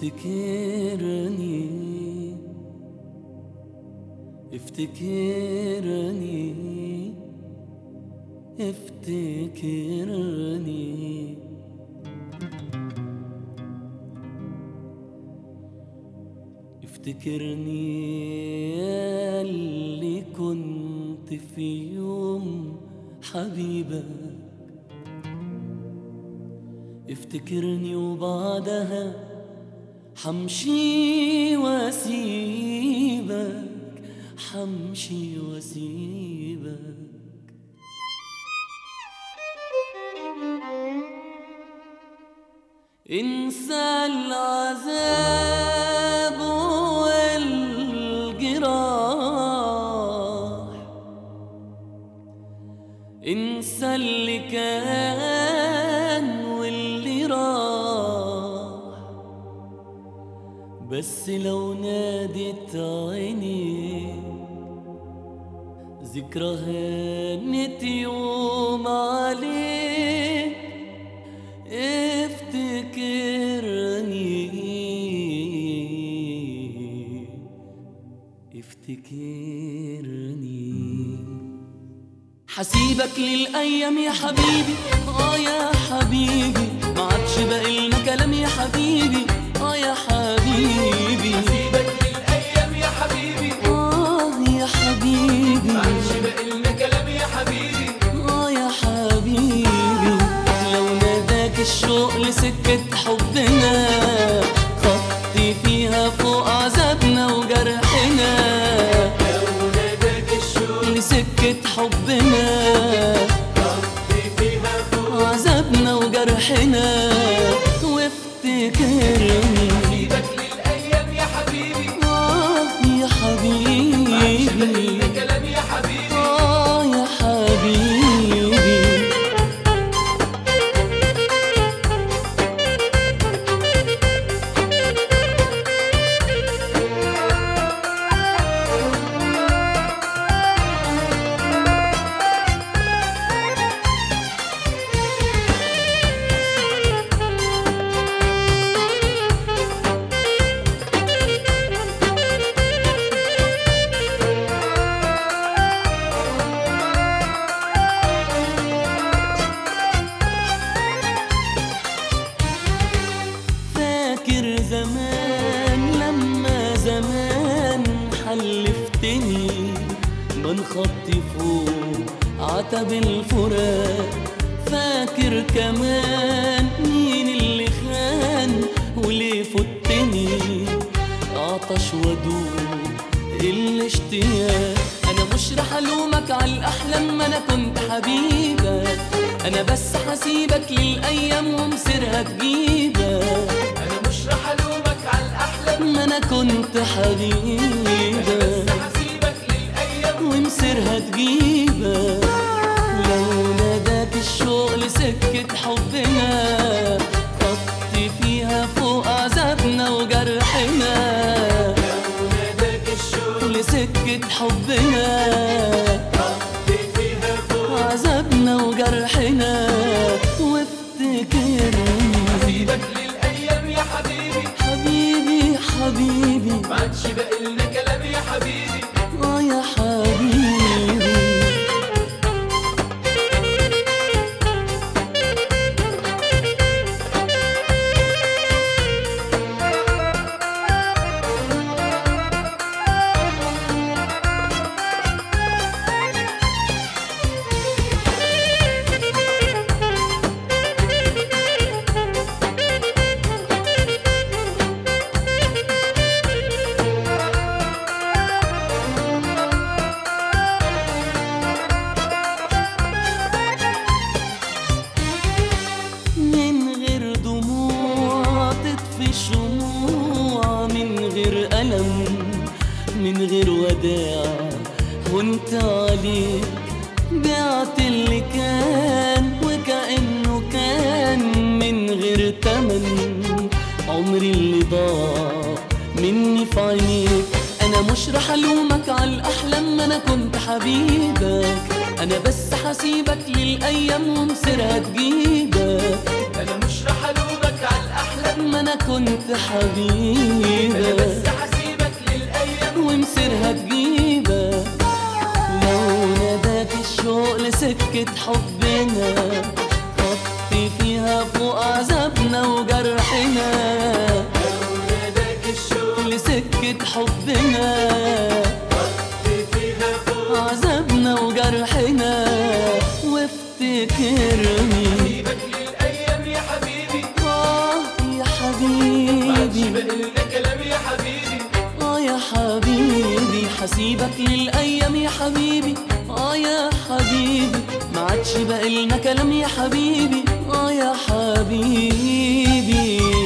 افتكرني افتكرني افتكرني افتكرني يا اللي كنت في يوم حبيبك افتكرني وبعدها حمشي واسيبك حمشي واسيبك انسى العذاب والجراح انسى اللي كان واللي راح بس لو نادت عيني ذكرى هانت يوم عليك افتكرني افتكرني حسيبك للأيام يا حبيبي آه يا حبيبي ما عادش باقي لنا كلام يا حبيبي آه يا حبيبي سيبك للايام يا حبيبي آه يا حبيبي معلش باقي لنا كلام يا حبيبي آه يا حبيبي لو ناداك الشوق لسكة حبنا خطي فيها فوق عذابنا وجرحنا لو ناداك الشوق لسكة حبنا قضي فيها فوق عذابنا وجرحنا وافتكرني سيبك للايام يا حبيبي آه يا معلش باقي حبيبي لنا كلام يا حبيبي آه يا حبيبي فاكر زمان لما زمان حلفتني بنخطي فوق عتب الفراق فاكر كمان مين اللي خان وليه فتني عطش ودوب الاشتياق انا مش رح الومك على الاحلام ما انا كنت حبيبك انا بس حسيبك للايام ومصيرها تجيبك انا مش رح الومك على الاحلام ما انا كنت حبيبك بس هسيبك للايام ومصيرها تجيبك لو ناداك الشوق لسكة حبنا خطي فيها فوق عذابنا وجرحنا لو ناداك الشوق لسكة حبنا قضي فيها فوق عذابنا وجرحنا وافتكرني سيبك للايام يا حبيبي حبيبي حبيبي ما عادش باقي لنا كلام يا حبيبي اه يا حبيبي من غير دموع تطفي شموع من غير ألم من غير وداع وانت عليك بعت اللي كان وكأنه كان من غير تمن عمري اللي ضاع مني في عينيك انا مش رح الومك على الاحلام ما انا كنت حبيبك انا بس حسيبك للايام ومصيرها تجيبك انا مش رح الومك على الاحلام احلى ما انا كنت انا حبيبك بس حسيبك للايام ومصيرها تجيبك لو ناداك الشوق لسكة حبنا خطي فيها فوق عذابنا وجرحنا لو ناداك الشوق لسكة حبنا فيها فوق عذابنا وجرحنا وافتكرني حسيبك للايام يا حبيبي آه يا معادش حبيبي بقلنا كلام يا حبيبي آه يا حبيبي حسيبك للأيام يا حبيبي آه يا حبيبي ما عادش بقى لنا كلام يا حبيبي آه يا حبيبي